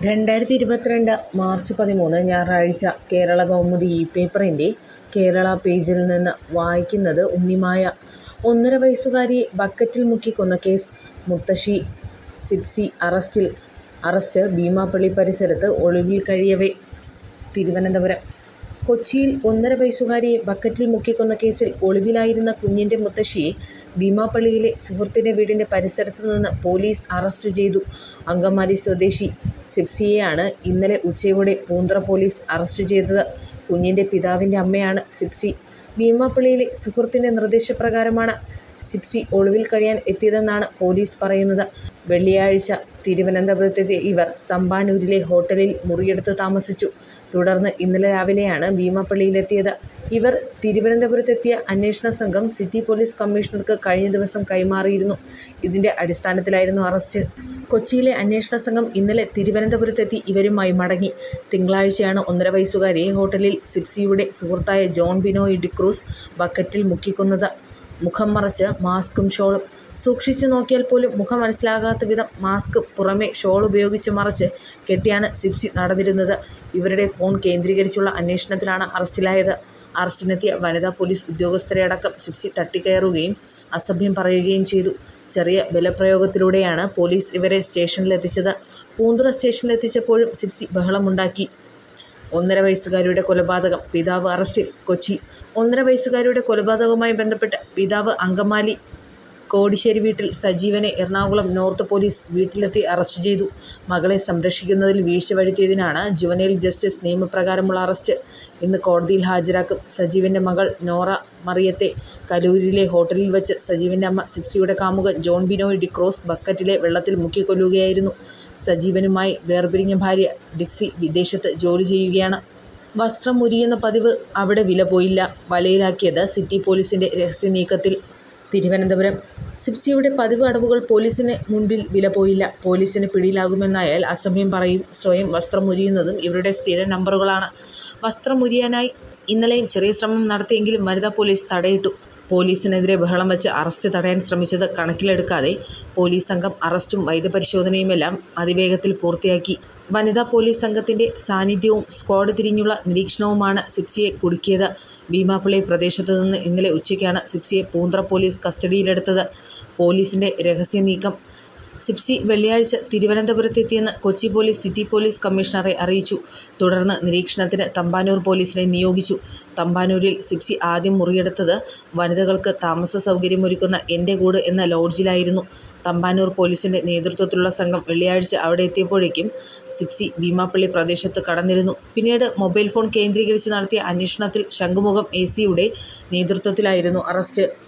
രണ്ടായിരത്തി ഇരുപത്തിരണ്ട് മാർച്ച് പതിമൂന്ന് ഞായറാഴ്ച കേരളകൗമുദി ഇ പേപ്പറിൻ്റെ കേരള പേജിൽ നിന്ന് വായിക്കുന്നത് ഉണ്ണിമായ. ഒന്നര വയസ്സുകാരിയെ ബക്കറ്റിൽ മുക്കി കൊന്ന കേസ് മുത്തശ്ശി സിപ്സി അറസ്റ്റിൽ അറസ്റ്റ് ഭീമാപ്പള്ളി പരിസരത്ത് ഒളിവിൽ കഴിയവെ തിരുവനന്തപുരം കൊച്ചിയിൽ ഒന്നര വയസ്സുകാരിയെ ബക്കറ്റിൽ മുക്കിക്കൊന്ന കേസിൽ ഒളിവിലായിരുന്ന കുഞ്ഞിൻ്റെ മുത്തശ്ശിയെ ഭീമാപ്പള്ളിയിലെ സുഹൃത്തിന്റെ വീടിന്റെ പരിസരത്ത് നിന്ന് പോലീസ് അറസ്റ്റ് ചെയ്തു. അങ്കമാലി സ്വദേശി സിപ്സിയെയാണ് ഇന്നലെ ഉച്ചയോടെ പൂന്തുറ പോലീസ് അറസ്റ്റ് ചെയ്തത്. കുഞ്ഞിന്റെ പിതാവിന്റെ അമ്മയാണ് സിപ്സി. ഭീമാപ്പള്ളിയിലെ സുഹൃത്തിന്റെ നിർദ്ദേശപ്രകാരമാണ് സിപ്സി ഒളിവിൽ കഴിയാൻ എത്തിയതെന്നാണ് പോലീസ് പറയുന്നത്. വെള്ളിയാഴ്ച തിരുവനന്തപുരത്തെത്തിയ ഇവർ തമ്പാനൂരിലെ ഹോട്ടലിൽ മുറിയെടുത്ത് താമസിച്ചു. തുടർന്ന് ഇന്നലെ രാവിലെയാണ് ഭീമാപ്പള്ളിയിലെത്തിയത്. ഇവർ തിരുവനന്തപുരത്തെത്തിയ അന്വേഷണ സംഘം സിറ്റി പോലീസ് കമ്മീഷണർക്ക് കഴിഞ്ഞ ദിവസം കൈമാറിയിരുന്നു. ഇതിന്റെ അടിസ്ഥാനത്തിലായിരുന്നു അറസ്റ്റ്. കൊച്ചിയിലെ അന്വേഷണ സംഘം ഇന്നലെ തിരുവനന്തപുരത്തെത്തി ഇവരുമായി മടങ്ങി. തിങ്കളാഴ്ചയാണ് ഒന്നര വയസ്സുകാരിയെ ഹോട്ടലിൽ സിപ്സിയുടെ സുഹൃത്തായ ജോൺ ബിനോയ് ഡിക്രൂസ് ബക്കറ്റിൽ മുക്കിക്കൊന്നത്. മുഖം മറച്ച് മാസ്കും ഷോളും സൂക്ഷിച്ചു നോക്കിയാൽ പോലും മുഖം മനസ്സിലാകാത്ത വിധം മാസ്ക് പുറമെ ഷോളുപയോഗിച്ച് മറച്ച് കെട്ടിയാണ് സിപ്സി നടന്നിരുന്നത്. ഇവരുടെ ഫോൺ കേന്ദ്രീകരിച്ചുള്ള അന്വേഷണത്തിലാണ് അറസ്റ്റിലായത്. അറസ്റ്റിനെത്തിയ വനിതാ പോലീസ് ഉദ്യോഗസ്ഥരെയടക്കം സിപ്സി തട്ടിക്കയറുകയും അസഭ്യം പറയുകയും ചെയ്തു. ചെറിയ ബലപ്രയോഗത്തിലൂടെയാണ് പോലീസ് ഇവരെ സ്റ്റേഷനിലെത്തിച്ചത്. പൂന്തുറ സ്റ്റേഷനിലെത്തിച്ചപ്പോഴും സിപ്സി ബഹളമുണ്ടാക്കി. ഒന്നര വയസ്സുകാരിയുടെ കൊലപാതകം പിതാവ് അറസ്റ്റിൽ കൊച്ചി ഒന്നര വയസ്സുകാരിയുടെ കൊലപാതകവുമായി ബന്ധപ്പെട്ട് പിതാവ് അങ്കമാലി കോടിശ്ശേരി വീട്ടിൽ സജീവനെ എറണാകുളം നോർത്ത് പോലീസ് വീട്ടിലെത്തി അറസ്റ്റ് ചെയ്തു. മകളെ സംരക്ഷിക്കുന്നതിൽ വീഴ്ച വരുത്തിയതിനാണ് ജുവനൈൽ ജസ്റ്റിസ് നിയമപ്രകാരമുള്ള അറസ്റ്റ്. ഇന്ന് കോടതിയിൽ ഹാജരാക്കും. സജീവന്റെ മകൾ നോറ മറിയത്തെ കലൂരിലെ ഹോട്ടലിൽ വച്ച് സജീവന്റെ അമ്മ സിപ്സിയുടെ കാമുകൻ ജോൺ ബിനോയ് ഡിക്രൂസ് ബക്കറ്റിലെ വെള്ളത്തിൽ മുക്കിക്കൊല്ലുകയായിരുന്നു. സജീവനുമായി വേർപിരിഞ്ഞ ഭാര്യ ഡിക്സി വിദേശത്ത് ജോലി ചെയ്യുകയാണ്. വസ്ത്രം ഉരിയുന്ന പതിവ് അവിടെ വിലപോയില്ല. വലയിലാക്കിയത് സിറ്റി പോലീസിന്റെ രഹസ്യനീക്കത്തിൽ തിരുവനന്തപുരം സിപ്സിയുടെ പതിവ് അടവുകൾ പോലീസിന് മുൻപിൽ വിലപോയില്ല. പോലീസിന് പിടിയിലാകുമെന്നായാൽ അസഭ്യം പറയും. സ്വയം വസ്ത്രം ഉരിയുന്നതും ഇവരുടെ സ്ഥിരം നമ്പറുകളാണ്. വസ്ത്രം ഉരിയാനായി ഇന്നലെയും ചെറിയ ശ്രമം നടത്തിയെങ്കിലും വനിതാ പോലീസ് തടയിട്ടു. പോലീസിനെതിരെ ബഹളം വച്ച് അറസ്റ്റ് തടയാൻ ശ്രമിച്ചത് കണക്കിലെടുക്കാതെ പോലീസ് സംഘം അറസ്റ്റും വൈദ്യപരിശോധനയുമെല്ലാം അതിവേഗത്തിൽ പൂർത്തിയാക്കി. വനിതാ പോലീസ് സംഘത്തിന്റെ സാന്നിധ്യവും സ്ക്വാഡ് തിരിഞ്ഞുള്ള നിരീക്ഷണവുമാണ് സിപ്സിയെ കുടുക്കിയത്. ഭീമാപ്പള്ളി പ്രദേശത്ത് നിന്ന് ഇന്നലെ ഉച്ചയ്ക്കാണ് സിപ്സിയെ പൂന്തുറ പോലീസ് കസ്റ്റഡിയിലെടുത്തത്. പോലീസിന്റെ രഹസ്യനീക്കം സിപ്സി വെള്ളിയാഴ്ച തിരുവനന്തപുരത്തെത്തിയെന്ന് കൊച്ചി പോലീസ് സിറ്റി പോലീസ് കമ്മീഷണറെ അറിയിച്ചു. തുടർന്ന് നിരീക്ഷണത്തിന് തമ്പാനൂർ പോലീസിനെ നിയോഗിച്ചു. തമ്പാനൂരിൽ സിപ്സി ആദ്യം മുറിയെടുത്തത് വനിതകൾക്ക് താമസസൗകര്യമൊരുക്കുന്ന എന്റെ കൂട് എന്ന ലോഡ്ജിലായിരുന്നു. തമ്പാനൂർ പോലീസിന്റെ നേതൃത്വത്തിലുള്ള സംഘം വെള്ളിയാഴ്ച അവിടെ എത്തിയപ്പോഴേക്കും സിപ്സി ഭീമാപ്പള്ളി പ്രദേശത്ത് കടന്നിരുന്നു. പിന്നീട് മൊബൈൽ ഫോൺ കേന്ദ്രീകരിച്ച് നടത്തിയ അന്വേഷണത്തിൽ ശംഖുമുഖം എ. സി. യുടെ നേതൃത്വത്തിലായിരുന്നു അറസ്റ്റ്.